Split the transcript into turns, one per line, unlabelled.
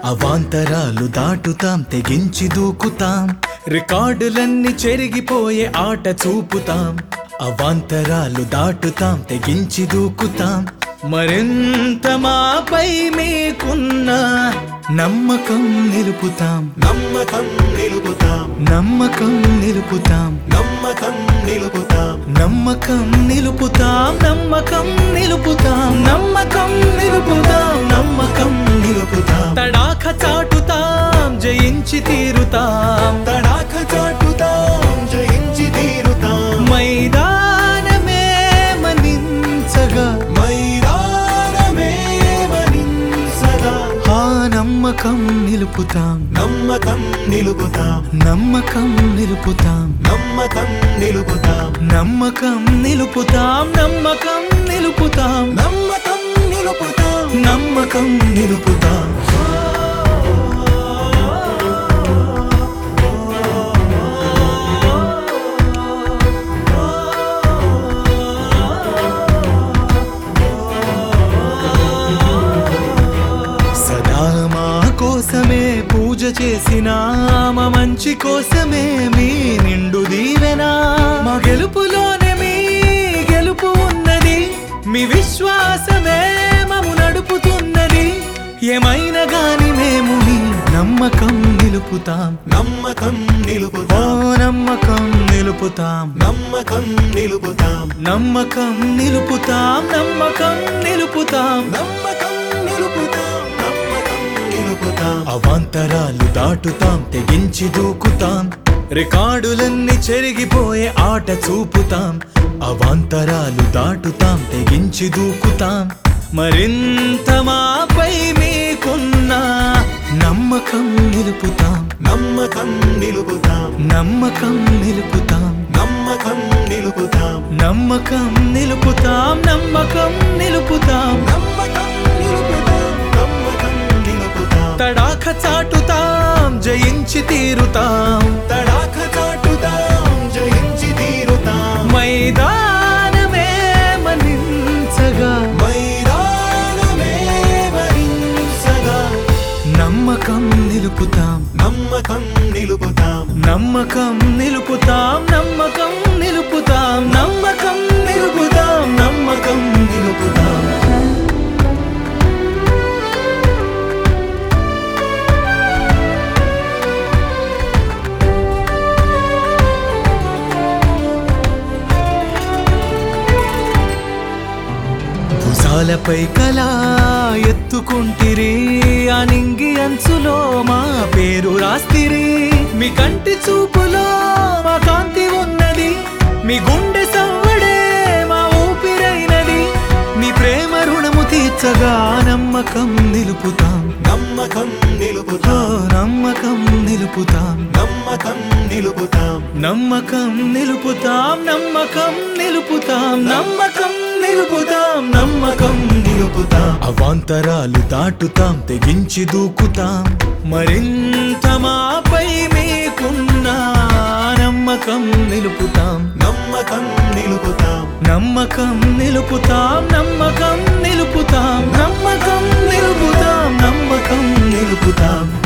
అవాంతరాలు దాటుతాం తెగించి దూకుతాం రికార్డులన్నీ చెరిగిపోయే ఆట చూపుతాం అవాంతరాలు దాటుతాం తెగించి దూకుతాం మరింత మాపై మీకున్న నమ్మకం నిలుపుతాం
నమ్మకం నిలుపుతాం
నమ్మకం నిలుపుతాం
నమ్మకం నిలుపుతాం
నమ్మకం నిలుపుతాం నమ్మకం నిలుపుతాం నమ్మకం నిలుపుతాం నమ్మకం నిలుపుతాం తడాఖ చాటుతాం జయించి తీరుతాం
తడాఖ చాటుతాం జయించి తీరుతాం
మైదానమే మనించగా
మైదానమే మనింసగా
ఆ నమ్మకం నిలుపుతాం
నమ్మకం నిలుపుతాం
నమ్మకం నిలుపుతాం
నమ్మకం నిలుపుతాం
నమ్మకం నిలుపుతాం నమ్మకం నిలుపుతాం
నమ్మకం నిలుపుతాం
నమ్మకం నిలుపుతాం సదా మా కోసమే పూజ చేసిన మా మంచి కోసమే మీ నిండు దీవెనా మా గెలుపులోనే మీ గెలుపు ఉన్నది మీ విశ్వాసమే మము నడుపుతున్నది ఏమైనా గాని మేము మీ నమ్మకం నిలుపుతాం
నమ్మకం
ఓ
నిలుపుతాం
నమ్మకం నిలుపుతాం
నమ్మకం నిలుపుతాం
నమ్మకం నిలుపుతాం నమ్మకం నిలుపుతాం
నమ్మకం నిలుపుతాం నమ్మకం నిలుపుతాం
అవాంతరాలు దాటుతాం తెగించి దూకుతాం రికార్డులన్నీ చెరిగిపోయే ఆట చూపుతాం అవాంతరాలు దాటుతాం తెగించి దూకుతాం మరింత మాపై మీకున్న నమ్మకం నిలుపుతాం
నమ్మకం నిలుపుతాం
నమ్మకం నిలుపుతాం
నమ్మకం నిలుపుతాం
నమ్మకం నిలుపుతాం నమ్మకం నిలుపుతాం
నమ్మకం నిలుపుతాం నమ్మకం నిలుపుతాం
తడాఖ చాటుతాం జయించి తీరుతాం
తడాఖ చాటుతాం జయించి తీరుతాం
మైదానమే మనించగా
మైదానమే వరించగా
నమ్మకం నిలుపుతాం
నమ్మకం నిలుపుతాం
నమ్మకం నిలుపుతాం నమ్మకం నిలుపుతాం నమ్మకం నిలుపుతాం నమ్మకం నిలుపుతాం భుజాలపై కలా ఎత్తుకుంటిరి ఆ నింగి అంచులో మా పేరు రాస్తిరి మీ కంటి చూపులో మా కాంతి ఉన్నది మీ గుండె సవ్వడే మా ఊపిరైనది మీ ప్రేమ రుణము తీర్చగా నమ్మకం నిలుపుతాం
నమ్మకం
ఓ
నిలుపుతాం
నమ్మకం నిలుపుతాం
నమ్మకం నిలుపుతాం
నమ్మకం నిలుపుతాం నమ్మకం నిలుపుతాం నమ్మకం నిలుపుతాం నమ్మకం నిలుపుతాం అవాంతరాలు దాటుతాం తెగించి దూకుతాం మరింత మాపై మీకున్న నమ్మకం నిలుపుతాం
నమ్మకం నిలుపుతాం
నమ్మకం నిలుపుతాం నమ్మకం నిలుపుతాం నమ్మకం నిలుపుతాం నమ్మకం నిలుపుతాం